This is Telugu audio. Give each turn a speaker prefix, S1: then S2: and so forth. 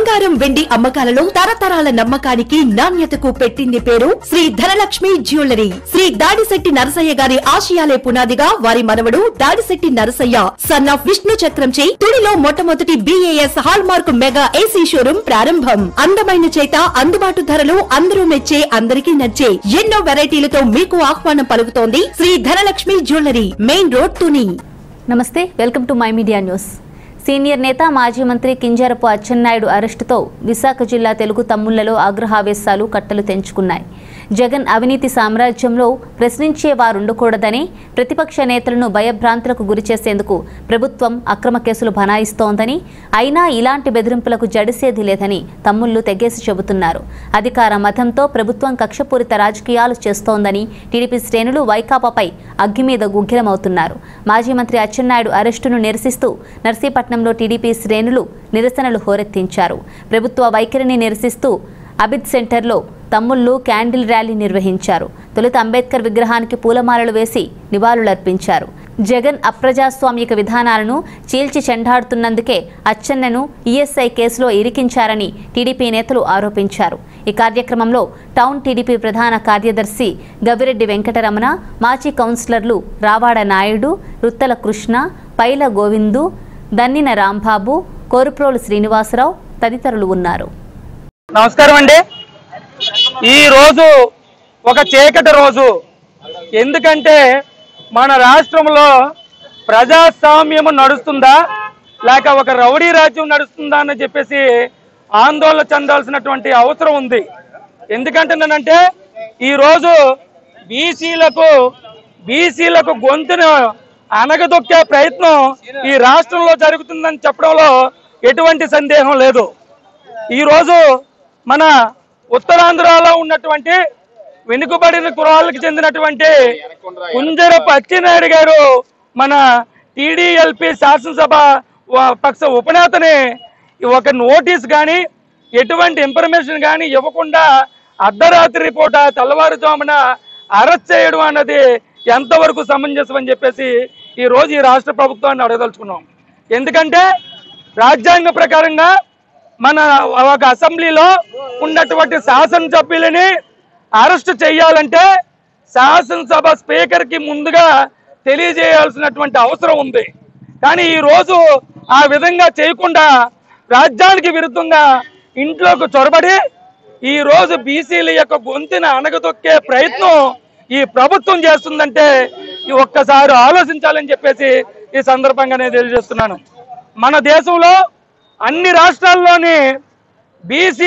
S1: బంగారం వెండి అమ్మకాలలో తరతరాల నమ్మకానికి నాణ్యతకు పెట్టింది పేరు శ్రీ ధనలక్ష్మి జ్యువెలరీ శ్రీ దాడిశెట్టి నరసయ్య గారి ఆశయాలే పునాదిగా వారి మనవడు దాడిశెట్టి నరసయ్య సన్ ఆఫ్ విష్ణు చక్రంచే తుడిలో మొట్టమొదటి BAS hallmark mega AC showroom ప్రారంభం అందమైన చేత అందుబాటు ధరలు అందరూ మెచ్చే అందరికీ నచ్చే ఎన్నో వెరైటీలతో మీకు ఆహ్వానం పలుకుతోంది Shri Dhanalakshmi jewellery main road Tuni
S2: నమస్తే welcome to my media news senior నేత మాజీ మంత్రి కింజరపు అచ్చెన్నాయుడు అరెస్టుతో విశాఖ జిల్లా తెలుగు తమ్ముళ్లలో ఆగ్రహావేశాలు కట్టలు తెంచుకున్నాయి జగన్ అవినీతి సామ్రాజ్యంలో ప్రశ్నించే వారుండకూడదని ప్రతిపక్ష నేతలను భయభ్రాంతులకు గురిచేసేందుకు ప్రభుత్వం అక్రమ కేసులు బనాయిస్తోందని అయినా ఇలాంటి బెదిరింపులకు జడిసేది లేదని తమ్ముళ్లు తెగేసి చెబుతున్నారు అధికార మతంతో ప్రభుత్వం కక్షపూరిత రాజకీయాలు చేస్తోందని టీడీపీ శ్రేణులు వైకాపాపై అగ్గి మీద గుగ్గిలమవుతున్నారు మాజీ మంత్రి అచ్చెన్నాయుడు అరెస్టును నిరసిస్తూ నర్సీపట్నంలో టీడీపీ శ్రేణులు నిరసనలు హోరెత్తించారు ప్రభుత్వ వైఖరిని నిరసిస్తూ అబిద్ సెంటర్లో తమ్ముళ్లు క్యాండిల్ ర్యాలీ నిర్వహించారు తొలుత అంబేద్కర్ విగ్రహానికి పూలమాలలు వేసి నివాళులర్పించారు జగన్ అప్రజాస్వామిక విధానాలను చీల్చి చెండాడుతున్నందుకే అచ్చెన్నను ఈఎస్ఐ కేసులో ఇరికించారని టీడీపీ నేతలు ఆరోపించారు ఈ కార్యక్రమంలో టౌన్ టీడీపీ ప్రధాన కార్యదర్శి గవిరెడ్డి వెంకటరమణ మాజీ కౌన్సిలర్లు రావాడ నాయుడు రుత్తల కృష్ణ పైల గోవిందు దన్నిన రాంబాబు కోరుప్రోలు శ్రీనివాసరావు తదితరులు ఉన్నారు
S3: నమస్కారం అండి ఈ రోజు ఒక చీకటి రోజు ఎందుకంటే మన రాష్ట్రంలో ప్రజాస్వామ్యం నడుస్తుందా లేక ఒక రౌడీ రాజ్యం నడుస్తుందా అని చెప్పేసి ఆందోళన చెందాల్సినటువంటి అవసరం ఉంది ఎందుకంటున్నానంటే ఈ రోజు బీసీలకు బీసీలకు గొంతును అనగదొక్కే ప్రయత్నం ఈ రాష్ట్రంలో జరుగుతుందని చెప్పడంలో ఎటువంటి సందేహం లేదు ఈ రోజు మన ఉత్తరాంధ్రలో ఉన్నటువంటి వెనుకబడిన కులాలకు చెందినటువంటి కుంజరపు అచ్చెన్నాయుడు గారు మన టీడీఎల్పి శాసనసభ వ- పక్ష ఉపనేతని ఒక నోటీస్ కానీ ఎటువంటి ఇన్ఫర్మేషన్ కానీ ఇవ్వకుండా అర్ధరాత్రి పూట తెల్లవారుజామున అరెస్ట్ చేయడం అన్నది ఎంతవరకు సమంజసం అని చెప్పేసి ఈ రోజు ఈ రాష్ట్ర ప్రభుత్వాన్ని అడగదలుచుకున్నాం ఎందుకంటే రాజ్యాంగ ప్రకారంగా మన ఒక అసెంబ్లీలో ఉన్నటువంటి శాసనసభ్యులని అరెస్ట్ చేయాలంటే శాసనసభ స్పీకర్ కి ముందుగా తెలియజేయాల్సినటువంటి అవసరం ఉంది కానీ ఈ రోజు ఆ విధంగా చేయకుండా రాజ్యానికి విరుద్ధంగా ఇంట్లోకి చొరబడి ఈ రోజు బీసీల యొక్క గొంతున అణగదొక్కే ప్రయత్నం ఈ ప్రభుత్వం చేస్తుందంటే ఈ ఒక్కసారి ఆలోచించాలని చెప్పేసి ఈ సందర్భంగా నేను తెలియజేస్తున్నాను మన దేశంలో అన్ని రాష్ట్రాల్లోని బీసీ